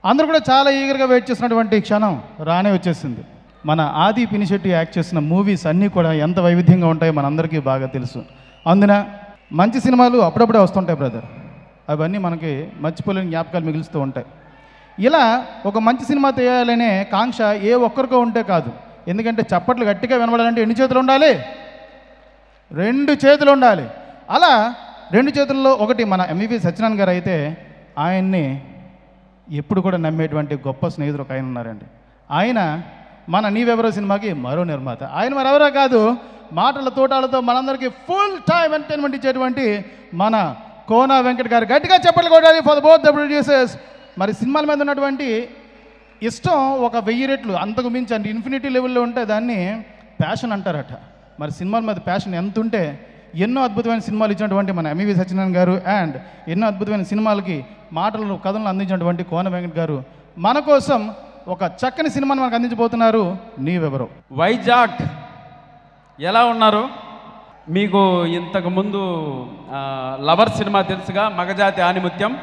అందరూ కూడా చాలా ఈగర్గా వెయిట్ చేసినటువంటి క్షణం రానే వచ్చేసింది మన ఆది పినిశెట్టి యాక్ట్ చేసిన మూవీస్ అన్నీ కూడా ఎంత వైవిధ్యంగా ఉంటాయో మనందరికీ బాగా తెలుసు అందున మంచి సినిమాలు అప్పుడప్పుడే వస్తుంటాయి బ్రదర్ అవన్నీ మనకి మర్చిపోలేని జ్ఞాపకాలు మిగులుస్తూ ఉంటాయి ఇలా ఒక మంచి సినిమా తీయాలనే కాంక్ష ఏ ఒక్కరికో ఉంటే కాదు ఎందుకంటే చప్పట్లు గట్టిగా వినబడాలంటే ఎన్ని చేతులు ఉండాలి రెండు చేతులు ఉండాలి అలా రెండు చేతుల్లో ఒకటి మన ఎంవివి సత్యనారాయణ గారు అయితే ఆయన్ని ఎప్పుడు కూడా నమ్మేటువంటి గొప్ప స్నేహితుడు ఒక ఆయన ఉన్నారండి ఆయన మన నీవెవరో సినిమాకి మరో నిర్మాత ఆయన మరెవరో కాదు మాటల తోటాలతో మనందరికీ ఫుల్ టైం ఎంటర్టైన్మెంట్ ఇచ్చేటువంటి మన కోన వెంకట్ గారు గట్టిగా చెప్పలు కొట్టాలి ఫర్ బోత్ ద ప్రొడ్యూసర్స్ మరి సినిమాల మీద ఉన్నటువంటి ఇష్టం ఒక వెయ్యి రెట్లు అంతకు మించి అంటే ఇన్ఫినిటీ లెవెల్లో ఉంటే దాన్ని ప్యాషన్ అంటారట మరి సినిమాల మీద ప్యాషన్ ఎంత ఉంటే ఎన్నో అద్భుతమైన సినిమాలు ఇచ్చినటువంటి మన ఎంఈవి సత్యనారాయణ గారు అండ్ ఎన్నో అద్భుతమైన సినిమాలకి మాటలను కథలను అందించినటువంటి కోన వెంకట్ గారు మన కోసం ఒక చక్కని సినిమాను మనకు అందించబోతున్నారు నీవెవరో వైజాగ్ ఎలా ఉన్నారు మీకు ఇంతకు ముందు ఆ, లవర్ సినిమా తెలుసుగా మగజాతి ఆనిముత్యం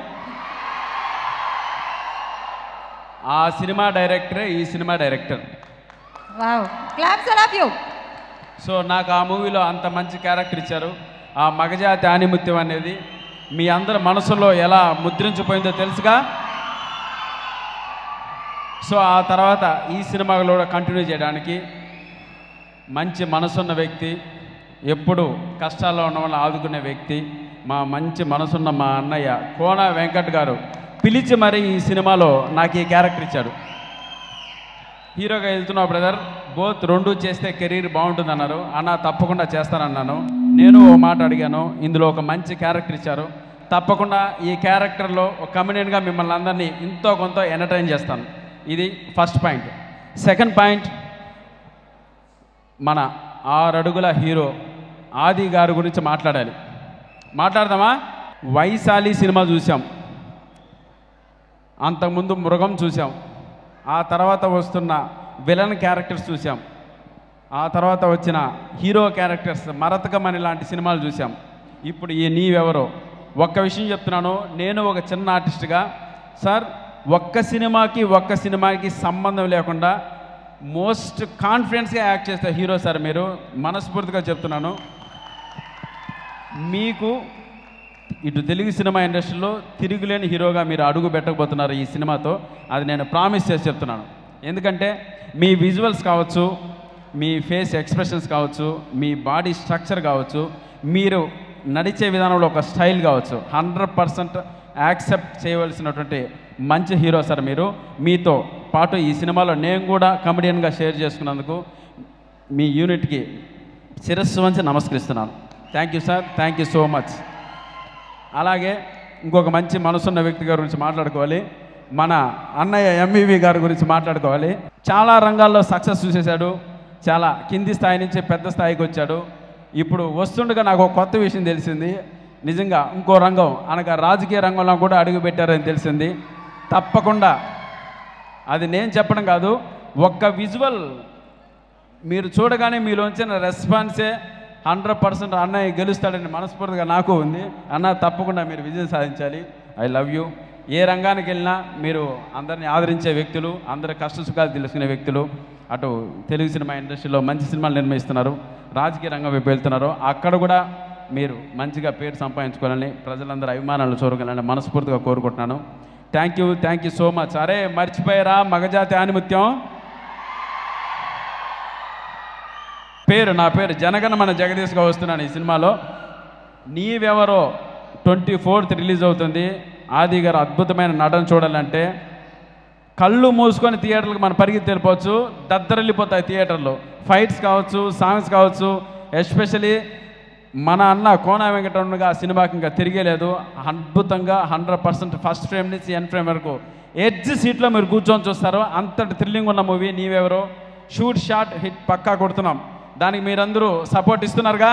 ఆ సినిమా డైరెక్టరే ఈ cinema director wow claps all of you so నాకు ఆ మూవీలో అంత మంచి క్యారెక్టర్ ఇచ్చారు ఆ మగజాతి ఆనిముత్యం అనేది మీ అందరి మనసులో ఎలా ముద్రించిపోయిందో తెలుసుగా సో ఆ తర్వాత ఈ సినిమాలో కూడా కంటిన్యూ చేయడానికి మంచి మనసున్న వ్యక్తి ఎప్పుడు కష్టాల్లో ఉన్న వాళ్ళని ఆదుకునే వ్యక్తి మా మంచి మనసున్న మా అన్నయ్య కోన వెంకట్ గారు పిలిచి మరి ఈ సినిమాలో నాకు ఈ క్యారెక్టర్ ఇచ్చాడు హీరోగా వెళ్తున్నావు బ్రదర్ బోత్ రెండు చేస్తే కెరీర్ బాగుంటుంది అన్నారు అన్న తప్పకుండా చేస్తానన్నాను నేను ఓ మాట అడిగాను ఇందులో ఒక మంచి క్యారెక్టర్ ఇచ్చారు తప్పకుండా ఈ క్యారెక్టర్లో ఒక కమ్యూనియన్గా మిమ్మల్ని అందరినీ ఎంతో కొంత ఎంటర్టైన్ చేస్తాను ఇది ఫస్ట్ పాయింట్ సెకండ్ పాయింట్ మన ఆరడుగుల హీరో ఆది గారి గురించి మాట్లాడాలి మాట్లాడదామా వైశాలి సినిమా చూసాం అంతకుముందు మృగం చూసాం ఆ తర్వాత వస్తున్న విలన్ క్యారెక్టర్స్ చూసాం ఆ తర్వాత వచ్చిన హీరో క్యారెక్టర్స్ మరతకమని లాంటి సినిమాలు చూసాం ఇప్పుడు ఈ నీవెవరో ఒక్క విషయం చెప్తున్నాను నేను ఒక చిన్న ఆర్టిస్ట్గా సార్ ఒక్క సినిమాకి ఒక్క సినిమాకి సంబంధం లేకుండా మోస్ట్ కాన్ఫిడెన్స్గా యాక్ట్ చేస్తే హీరో సార్ మీరు మనస్ఫూర్తిగా చెప్తున్నాను మీకు ఇటు తెలుగు సినిమా ఇండస్ట్రీలో తిరుగులేని హీరోగా మీరు అడుగు పెట్టకపోతున్నారు ఈ సినిమాతో అది నేను ప్రామిస్ చేసి చెప్తున్నాను ఎందుకంటే మీ విజువల్స్ కావచ్చు మీ ఫేస్ ఎక్స్ప్రెషన్స్ కావచ్చు మీ బాడీ స్ట్రక్చర్ కావచ్చు మీరు నడిచే విధానంలో ఒక స్టైల్ కావచ్చు హండ్రెడ్ పర్సెంట్ యాక్సెప్ట్ చేయవలసినటువంటి మంచి హీరో సార్ మీరు మీతో పాటు ఈ సినిమాలో నేను కూడా కమెడియన్గా షేర్ చేసుకున్నందుకు మీ యూనిట్కి శిరస్సు వంచి నమస్కరిస్తున్నాను thank you sir thank you so much అలాగే ఇంకొక మంచి మనసున్న వ్యక్తి గారి గురించి మాట్లాడుకోవాలి మన అన్నయ్య ఎంవివి గారి గురించి మాట్లాడుకోవాలి చాలా రంగాల్లో సక్సెస్ చూసేశాడు చాలా కింది స్థాయి నుంచి పెద్ద స్థాయికి వచ్చాడు ఇప్పుడు వస్తుండగా నాకు ఒక కొత్త విషయం తెలిసింది నిజంగా ఇంకో రంగం అనగా రాజకీయ రంగంలో కూడా అడుగు పెట్టారని తెలిసింది తప్పకుండా అది నేను చెప్పడం కాదు ఒక్క విజువల్ మీరు చూడగానే మీలోంచిన రెస్పాన్సే హండ్రెడ్ పర్సెంట్ అన్నయ్య గెలుస్తాడని మనస్ఫూర్తిగా నాకు ఉంది అన్న తప్పకుండా మీరు విజయం సాధించాలి ఐ లవ్ యూ ఏ రంగానికి వెళ్ళినా మీరు అందరిని ఆదరించే వ్యక్తులు అందరి కష్ట సుఖాలు తెలుసుకునే వ్యక్తులు అటు తెలుగు సినిమా ఇండస్ట్రీలో మంచి సినిమాలు నిర్మిస్తున్నారు రాజకీయ రంగం వైపు వెళ్తున్నారు అక్కడ కూడా మీరు మంచిగా పేరు సంపాదించుకోవాలని ప్రజలందరూ అభిమానాలు చూరగలని మనస్ఫూర్తిగా కోరుకుంటున్నాను thank you thank you so much అరే మర్చిపోయారా మగజాతి ఆనిముత్యం పేరు నా పేరు జనగణమన జగదీష్గా వస్తున్నాను ఈ సినిమాలో నీవెవరో ట్వంటీ ఫోర్త్ రిలీజ్ అవుతుంది ఆది గారు అద్భుతమైన నటన చూడాలంటే కళ్ళు మూసుకొని థియేటర్లకు మనం పరిగెత్తి వెళ్ళిపోవచ్చు దద్దరిల్లిపోతాయి థియేటర్లో ఫైట్స్ కావచ్చు సాంగ్స్ కావచ్చు ఎస్పెషలీ మన అన్న కోన వెంకటరమణగా ఆ సినిమాకి ఇంకా తిరిగేలేదు అద్భుతంగా హండ్రెడ్ పర్సెంట్ ఫస్ట్ ఫ్రేమ్ నుంచి ఎన్ ఫ్రేమ్ వరకు ఎడ్జ్ సీట్లో మీరు కూర్చొని చూస్తారు అంతటి థ్రిల్లింగ్ ఉన్న movie Neevevaro shoot shot hit పక్కా కొడుతున్నాం దానికి మీరందరూ సపోర్ట్ ఇస్తున్నారుగా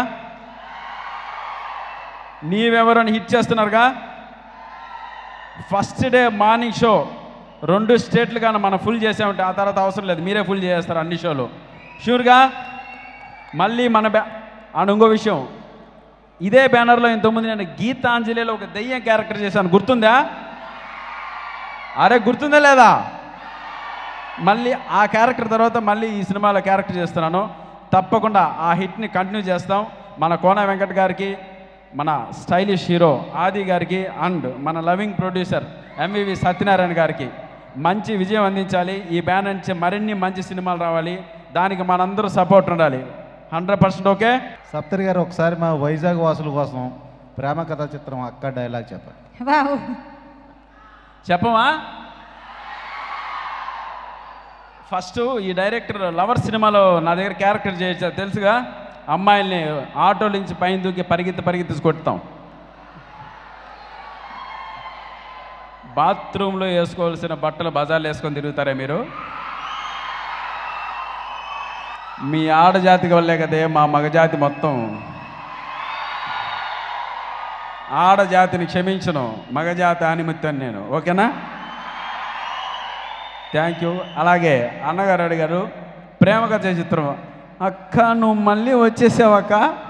నీవెవరో అని హిట్ చేస్తున్నారుగా ఫస్ట్ డే మార్నింగ్ షో రెండు స్టేట్లు కానీ మనం ఫుల్ చేసామంటే ఆ తర్వాత అవసరం లేదు మీరే ఫుల్ చేస్తారు అన్ని షోలు షూర్గా మళ్ళీ మన బ్యా అండ్ ఇంకో విషయం ఇదే బ్యానర్లో ఇంతకుముందు నేను గీతాంజలిలో ఒక దెయ్యం క్యారెక్టర్ చేశాను గుర్తుందా అరే గుర్తుందా లేదా మళ్ళీ ఆ క్యారెక్టర్ తర్వాత మళ్ళీ ఈ సినిమాలో క్యారెక్టర్ చేస్తున్నాను తప్పకుండా ఆ హిట్ని కంటిన్యూ చేస్తాం మన కోన వెంకట్ గారికి మన స్టైలిష్ హీరో ఆది గారికి అండ్ మన లవింగ్ ప్రొడ్యూసర్ ఎంవివి సత్యనారాయణ గారికి మంచి విజయం అందించాలి ఈ బ్యాన్ నుంచి మరిన్ని మంచి సినిమాలు రావాలి దానికి మనందరూ సపోర్ట్ ఉండాలి హండ్రెడ్ పర్సెంట్ ఓకే సప్తరి గారు ఒకసారి మా వైజాగ్ వాసుల కోసం ప్రేమ కథా చిత్రం అక్క డైలాగ్ చెప్పండి Wow. చెప్పమా ఫస్ట్ ఈ డైరెక్టర్ లవర్ సినిమాలో నా దగ్గర క్యారెక్టర్ చేయొచ్చు తెలుసుగా అమ్మాయిల్ని ఆటో నుంచి పైన దూకి పరిగెత్తి పరిగెత్తి కొడతాం బాత్రూంలో వేసుకోవాల్సిన బట్టలు బజార్లు వేసుకొని తిరుగుతారా మీరు మీ ఆడజాతికి వల్లే కదే మా మగజాతి మొత్తం ఆడజాతిని క్షమించను మగజాతి ఆనిమిత్తాను నేను ఓకేనా థ్యాంక్ యూ అలాగే అన్నగారు అడిగారు ప్రేమ కథ చిత్రం అక్క నువ్వు మళ్ళీ వచ్చేసావక్క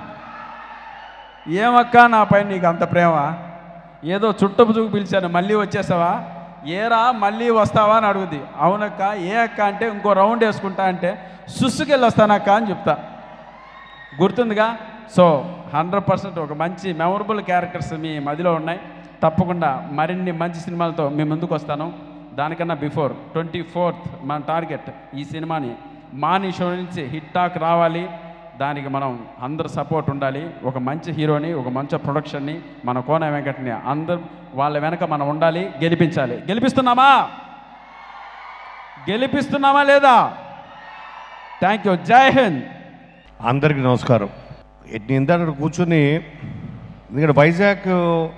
ఏమక్క నా పైన నీకు అంత ప్రేమ ఏదో చుట్టపు చూపు పిలిచాను మళ్ళీ వచ్చేసావా ఏరా మళ్ళీ వస్తావా అని అడుగుద్ది అవునక్క ఏ అక్క అంటే ఇంకో రౌండ్ వేసుకుంటా అంటే సుస్సుకెళ్ళి వస్తానక్క అని చెప్తా గుర్తుందిగా సో హండ్రెడ్ పర్సెంట్ ఒక మంచి మెమొరబుల్ క్యారెక్టర్స్ మీ మదిలో ఉన్నాయి తప్పకుండా మరిన్ని మంచి సినిమాలతో మీ ముందుకు వస్తాను దానికన్నా బిఫోర్ ట్వంటీ ఫోర్త్ మన టార్గెట్ ఈ సినిమాని మాని షో నుంచి హిట్ టాక్ రావాలి దానికి మనం అందరు సపోర్ట్ ఉండాలి ఒక మంచి హీరోని ఒక మంచి ప్రొడక్షన్ని మన కోన వెంకట్ని అందరు వాళ్ళ వెనక మనం ఉండాలి గెలిపించాలి గెలిపిస్తున్నామా గెలిపిస్తున్నామా లేదా థ్యాంక్ యూ జై హింద్ అందరికీ నమస్కారం నేను ఇందాక కూర్చొని ఎందుకంటే వైజాగ్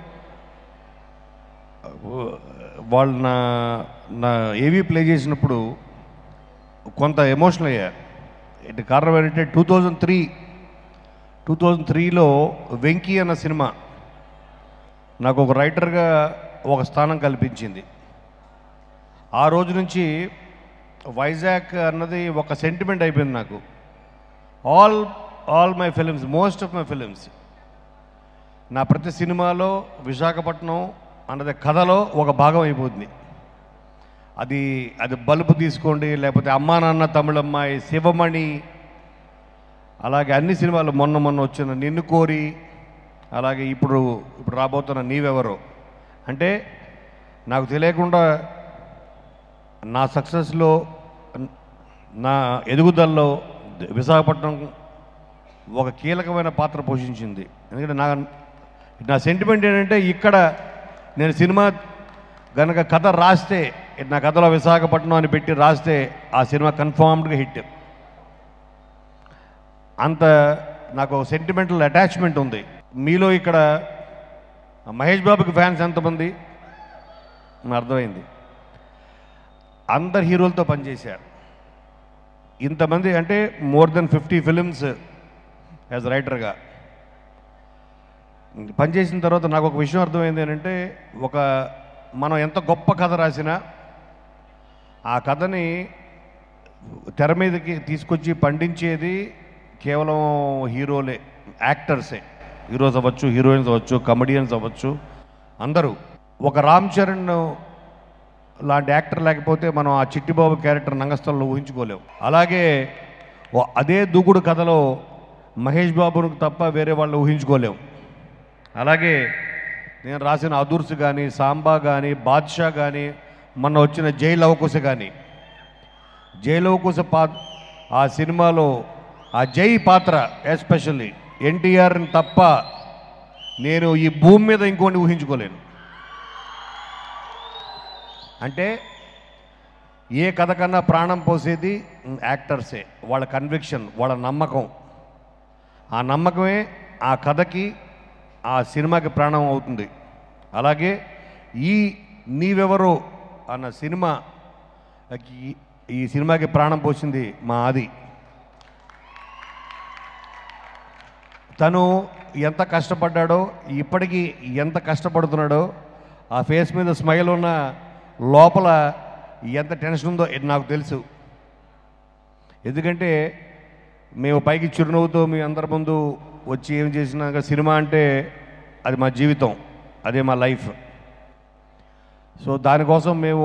వాళ్ళు నా నా ఏవీ ప్లే చేసినప్పుడు కొంత ఎమోషనల్ అయ్యా ఇటు కారణం ఏంటంటే two thousand three two thousand త్రీలో వెంకీ అన్న సినిమా నాకు ఒక రైటర్గా ఒక స్థానం కల్పించింది ఆ రోజు నుంచి వైజాగ్ అన్నది ఒక సెంటిమెంట్ అయిపోయింది నాకు all all my films most of my films నా ప్రతి సినిమాలో విశాఖపట్నం అన్నది కథలో ఒక భాగం అయిపోతుంది అది అది బలుపు తీసుకోండి లేకపోతే అమ్మా నాన్న తమిళమ్మాయి శివమణి అలాగే అన్ని సినిమాలు మొన్న మొన్న వచ్చిన నిన్ను కోరి అలాగే ఇప్పుడు ఇప్పుడు రాబోతున్న నీవెవరో అంటే నాకు తెలియకుండా నా సక్సెస్లో నా ఎదుగుదలలో విశాఖపట్నం ఒక కీలకమైన పాత్ర పోషించింది ఎందుకంటే నా నా సెంటిమెంట్ ఏంటంటే ఇక్కడ నేను సినిమా గనక కథ రాస్తే నా కథలో విశాఖపట్నం అని పెట్టి రాస్తే ఆ సినిమా కన్ఫామ్డ్గా హిట్ అంత నాకు సెంటిమెంటల్ అటాచ్మెంట్ ఉంది మీలో ఇక్కడ మహేష్ బాబుకి ఫ్యాన్స్ ఎంతమంది నాకు అర్థమైంది అందరు హీరోలతో పనిచేశారు ఇంతమంది అంటే more than fifty films as రైటర్గా పనిచేసిన తర్వాత నాకు ఒక విషయం అర్థమైంది ఏంటంటే ఒక మనం ఎంత గొప్ప కథ రాసినా ఆ కథని తెర మీదకి తీసుకొచ్చి పండించేది కేవలం హీరోలే యాక్టర్సే హీరోస్ అవ్వచ్చు హీరోయిన్స్ అవ్వచ్చు కమెడియన్స్ అవ్వచ్చు అందరూ ఒక రామ్ చరణ్ లాంటి యాక్టర్ లేకపోతే మనం ఆ చిట్టిబాబు క్యారెక్టర్ రంగస్థలంలో ఊహించుకోలేం అలాగే ఓ- అదే దూకుడు కథలో మహేష్ బాబును తప్ప వేరే వాళ్ళు ఊహించుకోలేం అలాగే నేను రాసిన అదుర్స్ కానీ సాంబా కానీ బాద్షా కానీ మొన్న వచ్చిన జై లవకుశ కానీ జై లవకుశ పా ఆ సినిమాలో ఆ జై పాత్ర ఎస్పెషల్లీ ఎన్టీఆర్ని తప్ప నేను ఈ భూమి మీద ఇంకోటి ఊహించుకోలేను అంటే ఏ కథ కన్నా ప్రాణం పోసేది యాక్టర్సే వాళ్ళ కన్విక్షన్ వాళ్ళ నమ్మకం ఆ నమ్మకమే ఆ కథకి ఆ సినిమాకి ప్రాణం అవుతుంది అలాగే ఈ నీవెవరో అన్న సినిమా ఈ సినిమాకి ప్రాణం పోసింది మా ఆది తను ఎంత కష్టపడ్డాడో ఇప్పటికీ ఎంత కష్టపడుతున్నాడో ఆ ఫేస్ మీద స్మైల్ ఉన్న లోపల ఎంత టెన్షన్ ఉందో ఇది నాకు తెలుసు ఎందుకంటే మేము పైకి చిరునవ్వుతో మీ అందరి ముందు వచ్చి ఏం చేసినాక సినిమా అంటే అది మా జీవితం అదే మా లైఫ్ సో దానికోసం మేము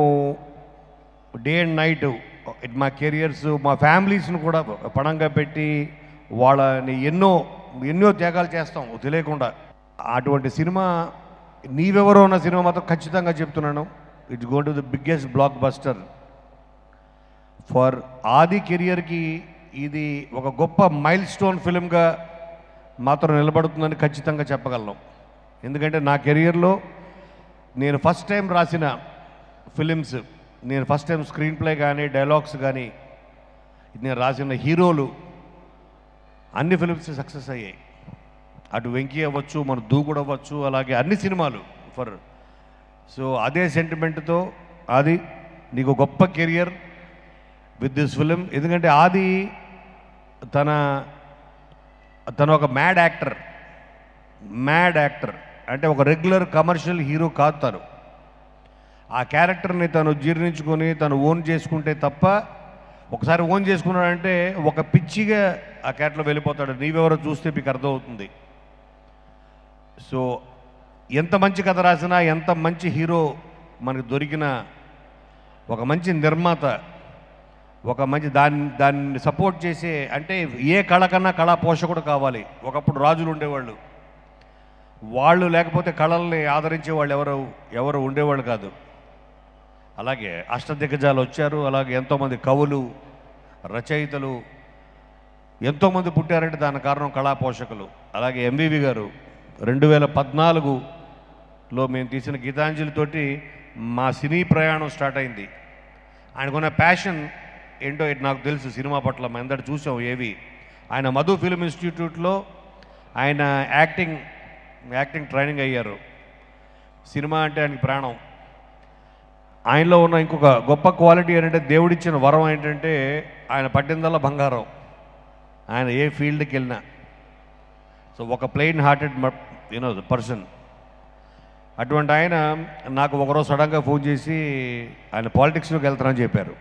డే అండ్ నైట్ మా కెరియర్స్ మా ఫ్యామిలీస్ని కూడా పణంగా పెట్టి వాళ్ళని ఎన్నో ఎన్నో త్యాగాలు చేస్తాం తెలియకుండా అటువంటి సినిమా నీవెవరో ఉన్న సినిమా మాత్రం ఖచ్చితంగా చెప్తున్నాను it's gonna the biggest blockbuster for Aadi కెరియర్కి ఇది ఒక గొప్ప మైల్ స్టోన్ ఫిలింగా మాత్రం నిలబడుతుందని ఖచ్చితంగా చెప్పగలను ఎందుకంటే నా కెరియర్లో నేను ఫస్ట్ టైం రాసిన ఫిలిమ్స్ నేను ఫస్ట్ టైం స్క్రీన్ ప్లే కానీ డైలాగ్స్ కానీ నేను రాసిన హీరోలు అన్ని ఫిలిమ్స్ సక్సెస్ అయ్యాయి అటు వెంకీ అవ్వచ్చు మన దూకుడు అవ్వచ్చు అలాగే అన్ని సినిమాలు ఫర్ సో అదే సెంటిమెంట్తో అది నీకు గొప్ప కెరియర్ విత్ దిస్ ఫిలిం ఎందుకంటే ఆది తన తను ఒక మ్యాడ్ యాక్టర్ మ్యాడ్ యాక్టర్ అంటే ఒక రెగ్యులర్ కమర్షియల్ హీరో కాదు తను ఆ క్యారెక్టర్ని తను జీర్ణించుకొని తను ఓన్ చేసుకుంటే తప్ప ఒకసారి ఓన్ చేసుకున్నాడంటే ఒక పిచ్చిగా ఆ క్యారెక్టర్లో వెళ్ళిపోతాడు నీవెవరో చూస్తే మీకు అర్థమవుతుంది సో ఎంత మంచి కథ రాసినా ఎంత మంచి హీరో మనకు దొరికినా ఒక మంచి నిర్మాత ఒక మంచి దాన్ని దాన్ని సపోర్ట్ చేసే అంటే ఏ కళ కన్నా కళా పోషకుడు కావాలి ఒకప్పుడు రాజులు ఉండేవాళ్ళు వాళ్ళు లేకపోతే కళల్ని ఆదరించే వాళ్ళు ఎవరు ఎవరు ఉండేవాళ్ళు కాదు అలాగే అష్టదిగ్గజాలు వచ్చారు అలాగే ఎంతోమంది కవులు రచయితలు ఎంతోమంది పుట్టారంటే దాని కారణం కళా పోషకులు అలాగే ఎంవివి గారు రెండు వేల పద్నాలుగులో మేము తీసిన గీతాంజలితోటి మా సినీ ప్రయాణం స్టార్ట్ అయింది ఆయనకున్న ప్యాషన్ ఏంటో ఇది నాకు తెలుసు సినిమా పట్ల మేము అందరు చూసాం ఏవి ఆయన మధు ఫిల్మ్ ఇన్స్టిట్యూట్లో ఆయన యాక్టింగ్ యాక్టింగ్ ట్రైనింగ్ అయ్యారు సినిమా అంటే ఆయనకి ప్రాణం ఆయనలో ఉన్న ఇంకొక గొప్ప క్వాలిటీ ఏంటంటే దేవుడిచ్చిన వరం ఏంటంటే ఆయన పట్టిందల్లా బంగారం ఆయన ఏ ఫీల్డ్కి వెళ్ళినా సో ఒక ప్లెయిన్ హార్టెడ్ యూనో పర్సన్ అటువంటి ఆయన నాకు ఒకరోజు సడన్గా ఫోన్ చేసి ఆయన పాలిటిక్స్లోకి వెళ్తానని చెప్పారు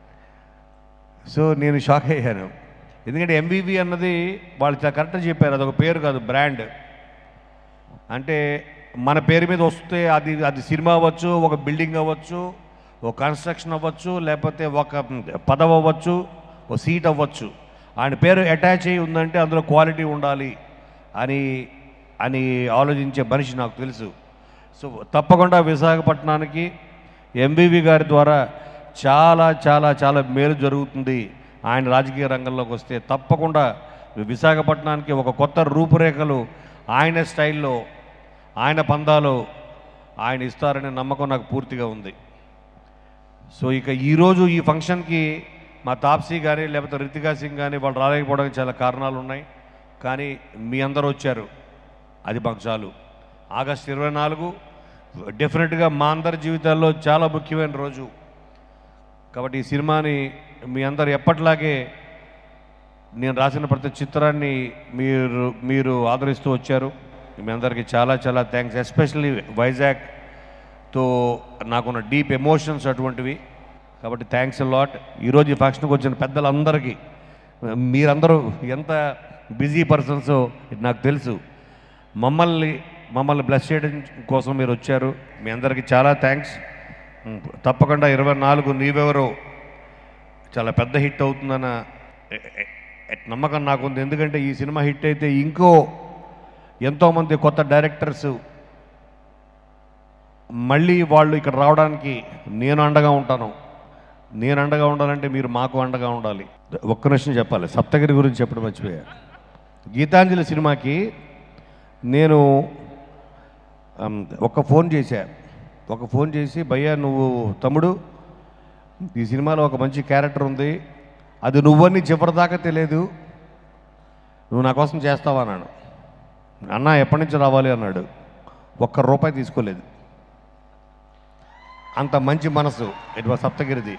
సో నేను షాక్ అయ్యాను ఎందుకంటే ఎంబీబీ అన్నది వాళ్ళు చాలా కరెక్ట్గా చెప్పారు అదొక పేరు కాదు బ్రాండ్ అంటే మన పేరు మీద వస్తే అది అది సినిమా అవ్వచ్చు ఒక బిల్డింగ్ అవ్వచ్చు ఒక కన్స్ట్రక్షన్ అవ్వచ్చు లేకపోతే ఒక పదవి అవ్వచ్చు ఒక సీట్ అవ్వచ్చు ఆయన పేరు అటాచ్ అయ్యి ఉందంటే అందులో క్వాలిటీ ఉండాలి అని అని ఆలోచించే మనిషి నాకు తెలుసు సో తప్పకుండా విశాఖపట్నానికి ఎంబీవి గారి ద్వారా చాలా చాలా చాలా మేలు జరుగుతుంది ఆయన రాజకీయ రంగంలోకి వస్తే తప్పకుండా విశాఖపట్నానికి ఒక కొత్త రూపురేఖలు ఆయన స్టైల్లో ఆయన పందాలు ఆయన ఇస్తారనే నమ్మకం నాకు పూర్తిగా ఉంది సో ఇక ఈరోజు ఈ ఫంక్షన్కి మా తాప్సీ కానీ లేకపోతే రితికా సింగ్ కానీ వాళ్ళు రాలేకపోవడానికి చాలా కారణాలు ఉన్నాయి కానీ మీ అందరూ వచ్చారు అది మాకు చాలు ఆగస్ట్ ఇరవై నాలుగు డెఫినెట్గా మా అందరి జీవితాల్లో చాలా ముఖ్యమైన రోజు కాబట్టి ఈ సినిమాని మీ అందరు ఎప్పటిలాగే నేను రాసిన ప్రతి చిత్రాన్ని మీరు మీరు ఆదరిస్తూ వచ్చారు మీ అందరికీ చాలా చాలా థ్యాంక్స్ ఎస్పెషల్లీ వైజాగ్తో నాకున్న డీప్ ఎమోషన్స్ అటువంటివి కాబట్టి థ్యాంక్స్ లాట్ ఈరోజు ఈ ఫంక్షన్కి వచ్చిన పెద్దలందరికీ మీరందరూ ఎంత బిజీ పర్సన్స్ నాకు తెలుసు మమ్మల్ని మమ్మల్ని బ్లెస్ చేయడం కోసం మీరు వచ్చారు మీ అందరికీ చాలా థ్యాంక్స్ తప్పకుండా ఇరవై నాలుగు నీవెవరో చాలా పెద్ద హిట్ అవుతుందన్న ఎ- ఎ- ఎ- నమ్మకం నాకుంది ఎందుకంటే ఈ సినిమా హిట్ అయితే ఇంకో ఎంతోమంది కొత్త డైరెక్టర్స్ మళ్ళీ వాళ్ళు ఇక్కడ రావడానికి నేను అండగా ఉంటాను నేను అండగా ఉండాలంటే మీరు మాకు అండగా ఉండాలి ఒక్క నిమిషం చెప్పాలి సప్తగిరి గురించి చెప్పడం మర్చిపోయా గీతాంజలి సినిమాకి నేను అమ్, ఒక ఫోన్ చేశా ఒక ఫోన్ చేసి భయ్యా నువ్వు తమ్ముడు ఈ సినిమాలో ఒక మంచి క్యారెక్టర్ ఉంది అది నువ్వని చివరిదాకా తెలియదు నువ్వు నా కోసం చేస్తావా అన్నాడు అన్న ఎప్పటి నుంచి రావాలి అన్నాడు ఒక్క రూపాయి తీసుకోలేదు అంత మంచి మనసు ఇటు సప్తగిరిది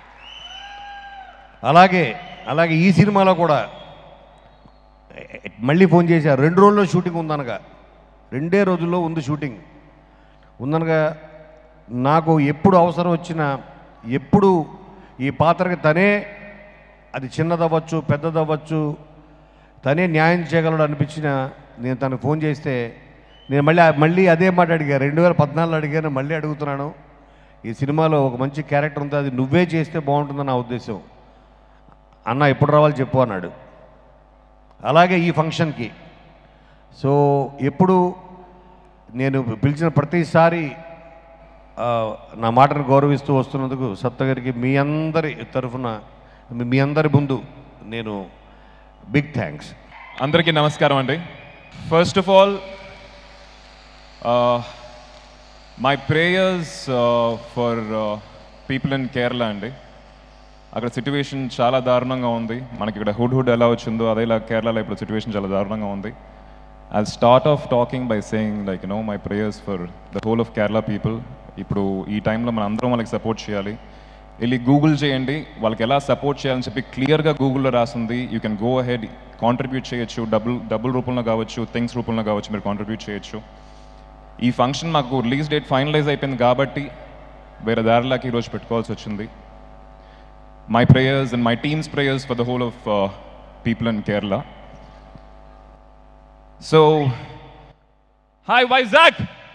అలాగే అలాగే ఈ సినిమాలో కూడా ఎ- మళ్ళీ ఫోన్ చేశా రెండు రోజుల్లో షూటింగ్ ఉందనగా రెండే రోజుల్లో ఉంది షూటింగ్ ఉందనగా నాకు ఎప్పుడు అవసరం వచ్చినా ఎప్పుడు ఈ పాత్రకి తనే అది చిన్నదవ్వచ్చు పెద్దదవ్వచ్చు తనే న్యాయం చేయగలడు అనిపించిన నేను తనకు ఫోన్ చేస్తే నేను మళ్ళీ మళ్ళీ అదే మాట అడిగా రెండు వేల పద్నాలుగులో అడిగాను మళ్ళీ అడుగుతున్నాను ఈ సినిమాలో ఒక మంచి క్యారెక్టర్ ఉంది అది నువ్వే చేస్తే బాగుంటుందని నా ఉద్దేశం అన్న ఎప్పుడు రావాలి చెప్పు అన్నాడు అలాగే ఈ ఫంక్షన్కి సో ఎప్పుడు నేను పిలిచిన ప్రతిసారి ఆ, నా మాటను గౌరవిస్తూ వస్తున్నందుకు సప్తగిరికి మీ అందరి తరఫున మీ- మీ అందరి ముందు నేను బిగ్ థ్యాంక్స్ అందరికీ నమస్కారం అండి first of all my prayers for people in Kerala అండి అక్కడ సిచ్యువేషన్ చాలా దారుణంగా ఉంది మనకి ఇక్కడ హుడ్ హుడ్ ఎలా వచ్చిందో అదేలా కేరళలో ఇప్పుడు సిచ్యువేషన్ చాలా దారుణంగా ఉంది I start off talking by saying like no my prayers for the whole of Kerala people ఇప్పుడు ఈ టైంలో మనం అందరం వాళ్ళకి సపోర్ట్ చేయాలి వెళ్ళి గూగుల్ చేయండి వాళ్ళకి ఎలా సపోర్ట్ చేయాలని చెప్పి క్లియర్గా గూగుల్లో రాసింది you can go ahead contribute చేయొచ్చు డబుల్ డబుల్ రూపంలో కావచ్చు థింగ్స్ రూపంలో కావచ్చు మీరు కాంట్రిబ్యూట్ చేయొచ్చు ఈ ఫంక్షన్ మాకు రిలీజ్ డేట్ ఫైనలైజ్ అయిపోయింది కాబట్టి వేరే దారిలాకి ఈరోజు పెట్టుకోవాల్సి వచ్చింది my prayers and my team's prayers for the whole of uh, people in Kerala. So, hi Vizag!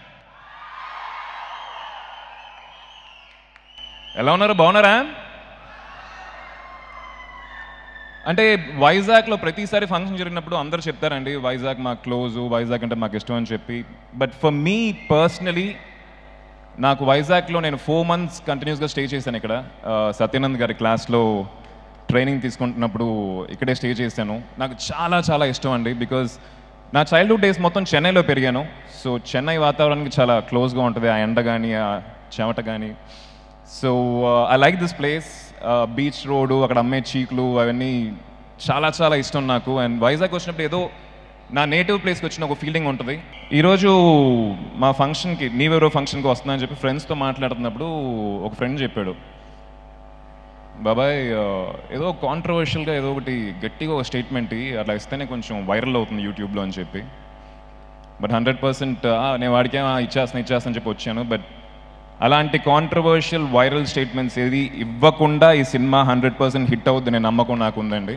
ఎలా ఉన్నారు బాగున్నారా అంటే వైజాగ్లో ప్రతిసారి ఫంక్షన్ జరిగినప్పుడు అందరూ చెప్తారండి వైజాగ్ మాకు క్లోజు వైజాగ్ అంటే మాకు ఇష్టం అని చెప్పి బట్ ఫర్ మీ పర్సనలీ నాకు వైజాగ్లో నేను ఫోర్ మంత్స్ కంటిన్యూస్గా స్టే చేశాను ఇక్కడ ఆ, సత్యానంద్ గారి క్లాస్లో ట్రైనింగ్ తీసుకుంటున్నప్పుడు ఇక్కడే స్టే చేశాను నాకు చాలా చాలా ఇష్టం అండి బికాజ్ నా చైల్డ్హుడ్ డేస్ మొత్తం చెన్నైలో పెరిగాను సో చెన్నై వాతావరణానికి చాలా క్లోజ్గా ఉంటుంది ఆ ఎండ కానీ ఆ చెమట కానీ so I like this place beach road అక్కడ అమ్మే చీకులు అవన్నీ చాలా చాలా ఇష్టం నాకు అండ్ వైజాగ్ వచ్చినప్పుడు ఏదో నా నేటివ్ ప్లేస్కి వచ్చిన ఒక ఫీలింగ్ ఉంటుంది ఈరోజు మా ఫంక్షన్కి నీవెవరో ఫంక్షన్కి వస్తుందని చెప్పి ఫ్రెండ్స్తో మాట్లాడుతున్నప్పుడు ఒక ఫ్రెండ్ చెప్పాడు బాబాయ్ ఆ, ఏదో కాంట్రవర్షియల్గా ఏదో ఒకటి గట్టిగా ఒక స్టేట్మెంట్ అట్లా ఇస్తేనే కొంచెం వైరల్ అవుతుంది యూట్యూబ్లో అని చెప్పి బట్ హండ్రెడ్ పర్సెంట్ నేను వాడికి "ఆ, ఇచ్చేస్తాను ఇచ్చేస్తాను అని చెప్పి వచ్చాను బట్ అలాంటి కాంట్రవర్షియల్ వైరల్ స్టేట్మెంట్స్ ఏది ఇవ్వకుండా ఈ సినిమా హండ్రెడ్ పర్సెంట్ హిట్ అవుద్ది నేను నమ్మకం నాకు ఉందండి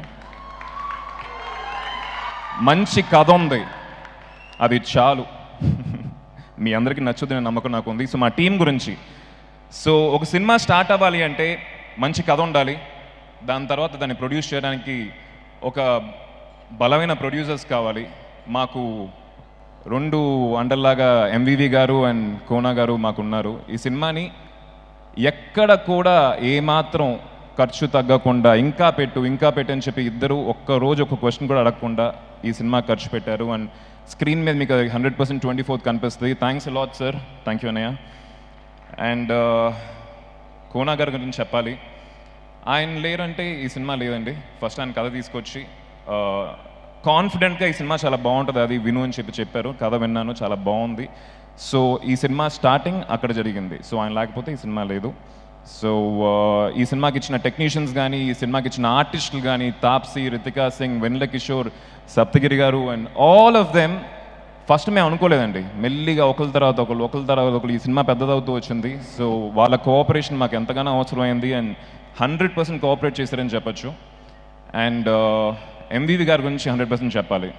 మంచి కథ ఉంది అది చాలు మీ అందరికీ నచ్చుద్ది నేను నమ్మకం నాకు ఉంది సో మా టీం గురించి సో ఒక సినిమా స్టార్ట్ అవ్వాలి అంటే మంచి కథ ఉండాలి దాని తర్వాత దాన్ని ప్రొడ్యూస్ చేయడానికి ఒక బలమైన ప్రొడ్యూసర్స్ కావాలి మాకు రెండు అండల్లాగా ఎంవివి గారు అండ్ కోనా గారు మాకున్నారు ఈ సినిమాని ఎక్కడ కూడా ఏమాత్రం ఖర్చు తగ్గకుండా ఇంకా పెట్టు ఇంకా పెట్టు అని చెప్పి ఇద్దరు ఒక్క రోజు ఒక క్వశ్చన్ కూడా అడగకుండా ఈ సినిమా ఖర్చు పెట్టారు అండ్ స్క్రీన్ మీద మీకు హండ్రెడ్ పర్సెంట్ ట్వంటీ ఫోర్త్ కనిపిస్తుంది thanks lot sir thank you అన్నయ్య అండ్ కోనా గారి గురించి చెప్పాలి ఆయన లేరంటే ఈ సినిమా లేదండి ఫస్ట్ ఆయన కథ తీసుకొచ్చి కాన్ఫిడెంట్గా ఈ సినిమా చాలా బాగుంటుంది అది విను అని చెప్పి చెప్పారు కథ విన్నాను చాలా బాగుంది సో ఈ సినిమా స్టార్టింగ్ అక్కడ జరిగింది సో ఆయన లేకపోతే ఈ సినిమా లేదు సో ఈ సినిమాకి ఇచ్చిన టెక్నీషియన్స్ కానీ ఈ సినిమాకి ఇచ్చిన ఆర్టిస్టులు కానీ తాప్సీ రితికా సింగ్ వెన్నెల కిషోర్ సప్తగిరి గారు and all of them first మేము అనుకోలేదండి మెల్లిగా ఒకరి తర్వాత ఒకరు ఒకరి తర్వాత ఒకరు ఈ సినిమా పెద్దదవుతూ వచ్చింది సో వాళ్ళ కోఆపరేషన్ మాకు ఎంతగానో అవసరమైంది అండ్ హండ్రెడ్ పర్సెంట్ కోఆపరేట్ చేశారని చెప్పొచ్చు అండ్ ఎంవివి గారి గురించి హండ్రెడ్ పర్సెంట్ చెప్పాలి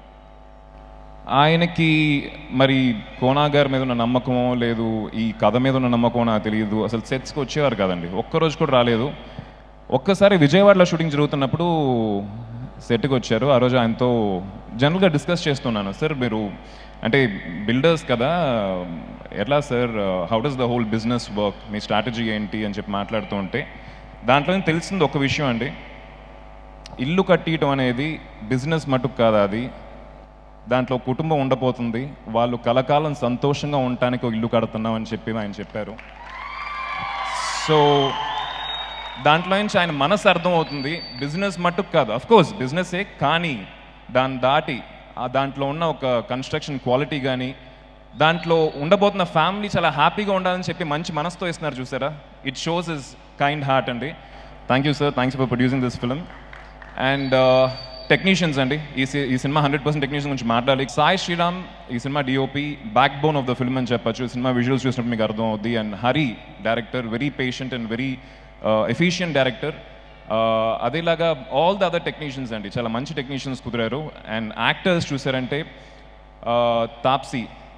ఆయనకి మరి కోనా గారి మీద ఉన్న నమ్మకమో లేదు ఈ కథ మీద ఉన్న నమ్మకమో నాకు తెలియదు అసలు సెట్స్కి వచ్చేవారు కదండి ఒక్కరోజు కూడా రాలేదు ఒక్కసారి విజయవాడలో షూటింగ్ జరుగుతున్నప్పుడు సెట్కి వచ్చారు ఆ రోజు ఆయనతో జనరల్గా డిస్కస్ చేస్తున్నాను సార్ మీరు అంటే బిల్డర్స్ కదా ఎట్లా sir how does the whole business work మీ స్ట్రాటజీ ఏంటి అని చెప్పి మాట్లాడుతూ ఉంటే దాంట్లో తెలిసింది ఒక విషయం అండి ఇల్లు కట్టియటం అనేది బిజినెస్ మటుకు కాదు అది దాంట్లో కుటుంబం ఉండబోతుంది వాళ్ళు కలకాలం సంతోషంగా ఉండటానికి ఒక ఇల్లు కడుతున్నాం అని చెప్పి ఆయన చెప్పారు సో దాంట్లో నుంచి ఆయన మనసు అర్థం అవుతుంది బిజినెస్ మట్టుకు కాదు అఫ్ కోర్స్ బిజినెసే కానీ దాన్ని దాటి ఆ దాంట్లో ఉన్న ఒక కన్స్ట్రక్షన్ క్వాలిటీ కానీ దాంట్లో ఉండబోతున్న ఫ్యామిలీ చాలా హ్యాపీగా ఉండాలని చెప్పి మంచి మనసుతో ఇస్తున్నారు చూసారా it shows is kind heart అండి thank you sir thanks for producing this film and technicians అండి ఈ సి- ఈ సినిమా హండ్రెడ్ పర్సెంట్ టెక్నీషియన్ గురించి మాట్లాడాలి సాయి శ్రీరామ్ ఈ cinema DOP backbone of the film అని చెప్పొచ్చు ఈ సినిమా విజువల్స్ చూసినప్పుడు మీకు అర్థం అవుద్ది and Hari director very patient and very efficient director అదేలాగా ఆల్ ద అదర్ టెక్నీషియన్స్ అండి చాలా మంచి టెక్నీషియన్స్ కుదిరారు అండ్ యాక్టర్స్ చూసారంటే uh, తాప్సీ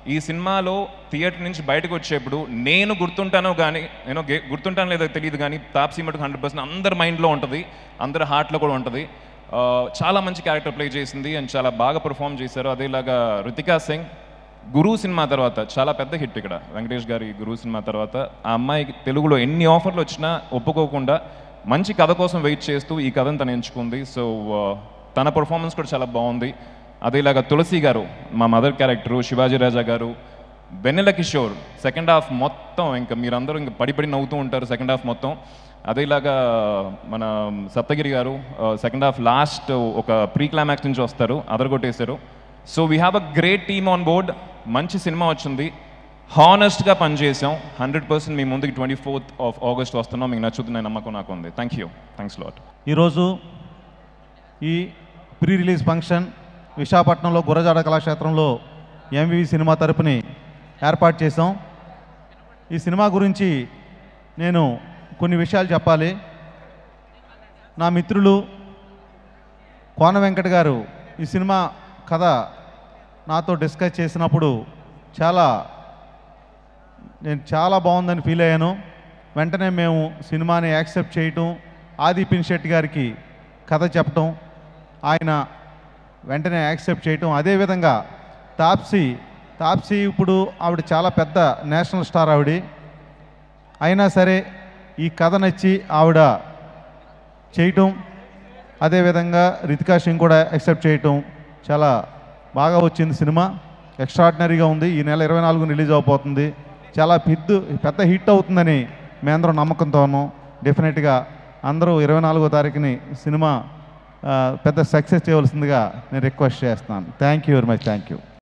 ఈ సినిమాలో థియేటర్ నుంచి బయటకు వచ్చేప్పుడు నేను గుర్తుంటానో కానీ నేను గే- గుర్తుంటానో లేదో తెలియదు కానీ తాప్సీ మటుకు హండ్రెడ్ పర్సెంట్ అందరి మైండ్లో ఉంటుంది అందరి హార్ట్లో కూడా ఉంటుంది ఆ, చాలా మంచి క్యారెక్టర్ ప్లే చేసింది అండ్ చాలా బాగా పర్ఫామ్ చేశారు అదేలాగా రుతికా సింగ్ గురు సినిమా తర్వాత చాలా పెద్ద హిట్ ఇక్కడ వెంకటేష్ గారి గురు సినిమా తర్వాత ఆ అమ్మాయికి తెలుగులో ఎన్ని ఆఫర్లు వచ్చినా ఒప్పుకోకుండా మంచి కథ కోసం వెయిట్ చేస్తూ ఈ కథను తను ఎంచుకుంది సో తన పర్ఫార్మెన్స్ కూడా చాలా బాగుంది అదేలాగా తులసి గారు మా మదర్ క్యారెక్టరు శివాజీ రాజా గారు వెన్నెల కిషోర్ సెకండ్ హాఫ్ మొత్తం ఇంకా మీరందరూ ఇంకా పడి పడి నవ్వుతూ ఉంటారు సెకండ్ హాఫ్ మొత్తం అదేలాగా మన సప్తగిరి గారు సెకండ్ హాఫ్ లాస్ట్ ఒక ప్రీ క్లైమాక్స్ నుంచి వస్తారు అదరగొట్టేశారు so we have a great team on board మంచి సినిమా వచ్చింది హానెస్ట్గా పనిచేసాం హండ్రెడ్ పర్సెంట్ మీ ముందుకి ట్వంటీ ఫోర్త్ ఆఫ్ ఆగస్ట్ వస్తున్నాం మీకు నచ్చుతున్న నమ్మకం నాకు ఉంది థ్యాంక్ యూ థ్యాంక్స్ లాట్ ఈరోజు ఈ ప్రీ రిలీజ్ ఫంక్షన్ విశాఖపట్నంలో గురజాడ కళాక్షేత్రంలో ఎంవివి సినిమా తరపుని ఏర్పాటు చేసాం ఈ సినిమా గురించి నేను కొన్ని విషయాలు చెప్పాలి నా మిత్రులు కోన వెంకట్ గారు ఈ సినిమా కథ నాతో డిస్కస్ చేసినప్పుడు చాలా నేను చాలా బాగుందని ఫీల్ అయ్యాను వెంటనే మేము సినిమాని యాక్సెప్ట్ చేయటం ఆది పిన్షెట్టి గారికి కథ చెప్పటం ఆయన వెంటనే యాక్సెప్ట్ చేయటం అదేవిధంగా తాప్సీ తాప్సీ ఇప్పుడు ఆవిడ చాలా పెద్ద నేషనల్ స్టార్ ఆవిడ అయినా సరే ఈ కథ నచ్చి ఆవిడ చేయటం అదేవిధంగా రితికా సింగ్ కూడా యాక్సెప్ట్ చేయటం చాలా బాగా వచ్చింది సినిమా ఎక్స్ట్రాడినరీగా ఉంది ఈ నెల ఇరవై నాలుగు రిలీజ్ అవబోతుంది చాలా పెద్ద పెద్ద హిట్ అవుతుందని మేమందరం నమ్మకంతో ఉన్నాం డెఫినెట్గా అందరూ ఇరవై నాలుగో తారీఖుని సినిమా ఆ, పెద్ద సక్సెస్ చేయవలసిందిగా నేను రిక్వెస్ట్ చేస్తున్నాను thank you very much thank you